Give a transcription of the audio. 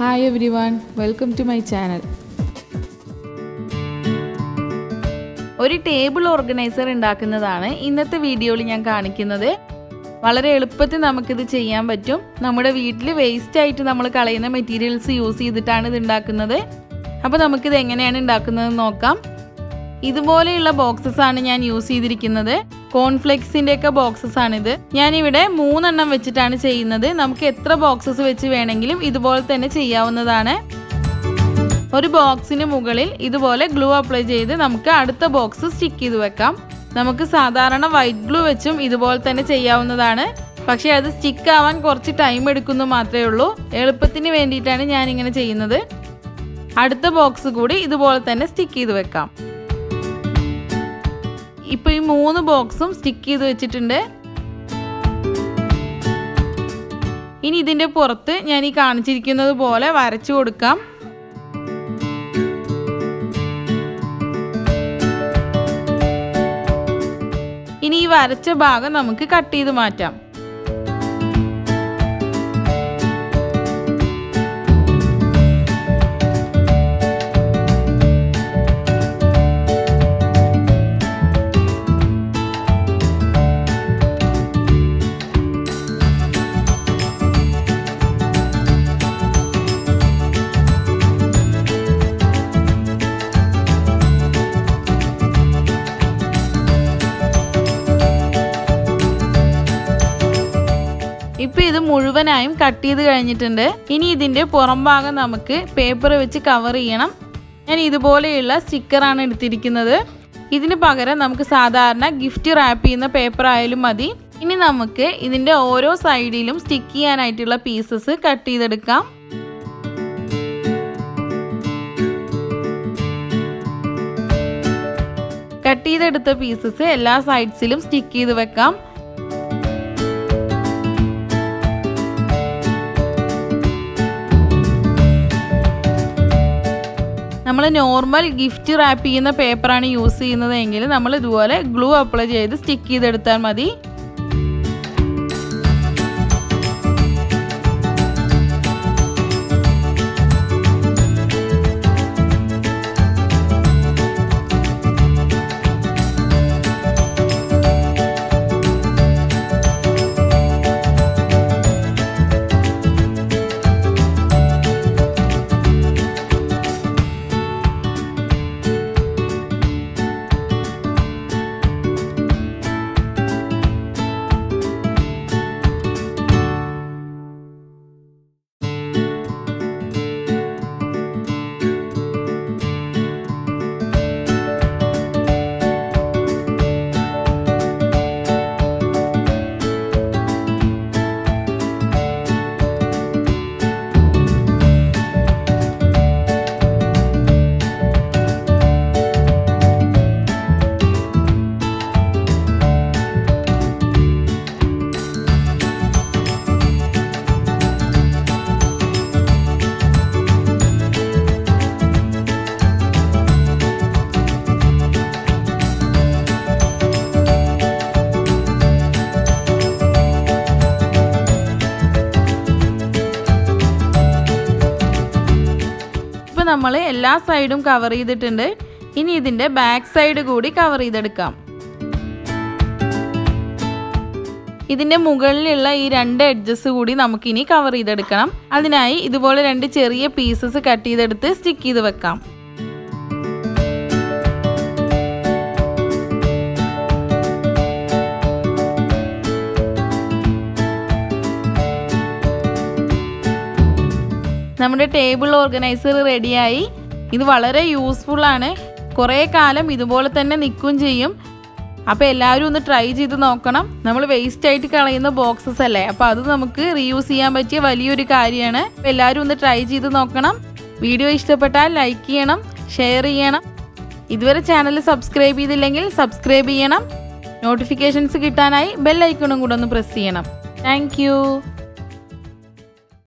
hi everyone welcome to my channel ഒരു table organiser ഉണ്ടാക്കുന്നതാണ് ഇന്നത്തെ വീഡിയോയിൽ ഞാൻ കാണിക്കുന്നത് വളരെ എളുപ്പത്തിൽ നമുക്കിത് ചെയ്യാൻ പറ്റും നമ്മുടെ വീട്ടിൽ വേസ്റ്റ് ആയിട്ട് നമ്മൾ കളയുന്ന മെറ്റീരിയൽസ് യൂസ് ചെയ്തിട്ടാണ് ഇത് ഉണ്ടാക്കുന്നത് അപ്പോൾ നമുക്കിത് എങ്ങനെയാണ് ഉണ്ടാക്കുന്നത് നോക്കാം ഇതുപോലെയുള്ള ബോക്സസ് ആണ് ഞാൻ യൂസ് ചെയ്തിരിക്കുന്നത് കോൺഫ്ലെക്സിൻ്റെ ഒക്കെ ബോക്സസ് ആണിത് ഞാനിവിടെ മൂന്നെണ്ണം വെച്ചിട്ടാണ് ചെയ്യുന്നത് നമുക്ക് എത്ര ബോക്സസ് വെച്ച് വേണമെങ്കിലും ഇതുപോലെ തന്നെ ചെയ്യാവുന്നതാണ് ഒരു ബോക്സിന് മുകളിൽ ഇതുപോലെ ഗ്ലൂ അപ്ലൈ ചെയ്ത് നമുക്ക് അടുത്ത ബോക്സ് സ്റ്റിക്ക് ചെയ്ത് വെക്കാം നമുക്ക് സാധാരണ വൈറ്റ് ഗ്ലൂ വെച്ചും ഇതുപോലെ തന്നെ ചെയ്യാവുന്നതാണ് പക്ഷേ അത് സ്റ്റിക്ക് ആവാൻ കുറച്ച് ടൈം എടുക്കുന്നു മാത്രമേ ഉള്ളൂ എളുപ്പത്തിന് വേണ്ടിയിട്ടാണ് ഞാനിങ്ങനെ ചെയ്യുന്നത് അടുത്ത ബോക്സ് കൂടി ഇതുപോലെ തന്നെ സ്റ്റിക്ക് ചെയ്ത് വെക്കാം ഇപ്പോൾ ഈ മൂന്ന് ബോക്സും സ്റ്റിക്ക് ചെയ്ത് വെച്ചിട്ടുണ്ട് ഇനി ഇതിൻ്റെ പുറത്ത് ഞാൻ ഈ കാണിച്ചിരിക്കുന്നത് പോലെ വരച്ചു കൊടുക്കാം ഇനി ഈ വരച്ച ഭാഗം നമുക്ക് കട്ട് ചെയ്ത് മാറ്റാം ഇപ്പൊ ഇത് മുഴുവനായും കട്ട് ചെയ്ത് കഴിഞ്ഞിട്ടുണ്ട് ഇനി ഇതിന്റെ പുറം ഭാഗം നമുക്ക് പേപ്പർ വെച്ച് കവർ ചെയ്യണം ഞാൻ ഇതുപോലെയുള്ള സ്റ്റിക്കറാണ് എടുത്തിരിക്കുന്നത് ഇതിന് പകരം നമുക്ക് സാധാരണ ഗിഫ്റ്റ് റാപ്പ് ചെയ്യുന്ന പേപ്പർ ആയാലും മതി ഇനി നമുക്ക് ഇതിന്റെ ഓരോ സൈഡിലും സ്റ്റിക്ക് ചെയ്യാനായിട്ടുള്ള പീസസ് കട്ട് ചെയ്തെടുക്കാം കട്ട് ചെയ്തെടുത്ത പീസസ് എല്ലാ സൈഡ്സിലും സ്റ്റിക്ക് ചെയ്ത് വെക്കാം നമ്മൾ നോർമൽ ഗിഫ്റ്റ് റാപ്പ് ചെയ്യുന്ന പേപ്പറാണ് യൂസ് ചെയ്യുന്നത് എങ്കിൽ നമ്മൾ ഇതുപോലെ ഗ്ലൂ അപ്ലൈ ചെയ്ത് സ്റ്റിക്ക് ചെയ്തെടുത്താൽ മതി ഇപ്പോൾ നമ്മൾ എല്ലാ സൈഡും കവർ ചെയ്തിട്ടുണ്ട് ഇനി ഇതിൻ്റെ ബാക്ക് സൈഡ് കൂടി കവർ ചെയ്തെടുക്കാം ഇതിൻ്റെ മുകളിലുള്ള ഈ രണ്ട് എഡ്ജസ് കൂടി നമുക്കിനി കവർ ചെയ്തെടുക്കണം അതിനായി ഇതുപോലെ രണ്ട് ചെറിയ പീസസ് കട്ട് ചെയ്തെടുത്ത് സ്റ്റിക്ക് ചെയ്ത് വെക്കാം നമ്മുടെ ടേബിൾ ഓർഗനൈസർ റെഡിയായി ഇത് വളരെ യൂസ്ഫുൾ ആണ് കുറേ കാലം ഇതുപോലെ തന്നെ നിൽക്കുകയും ചെയ്യും അപ്പോൾ എല്ലാവരും ഒന്ന് ട്രൈ ചെയ്ത് നോക്കണം നമ്മൾ വേസ്റ്റ് ആയിട്ട് കളയുന്ന ബോക്സസ് അല്ലേ അപ്പോൾ അത് നമുക്ക് റീയൂസ് ചെയ്യാൻ പറ്റിയ വലിയൊരു കാര്യമാണ് അപ്പോൾ എല്ലാവരും ഒന്ന് ട്രൈ ചെയ്ത് നോക്കണം വീഡിയോ ഇഷ്ടപ്പെട്ടാൽ ലൈക്ക് ചെയ്യണം ഷെയർ ചെയ്യണം ഇതുവരെ ചാനൽ സബ്സ്ക്രൈബ് ചെയ്തില്ലെങ്കിൽ സബ്സ്ക്രൈബ് ചെയ്യണം നോട്ടിഫിക്കേഷൻസ് കിട്ടാനായി ബെൽ ഐക്കണും കൂടെ ഒന്ന് പ്രസ് ചെയ്യണം താങ്ക്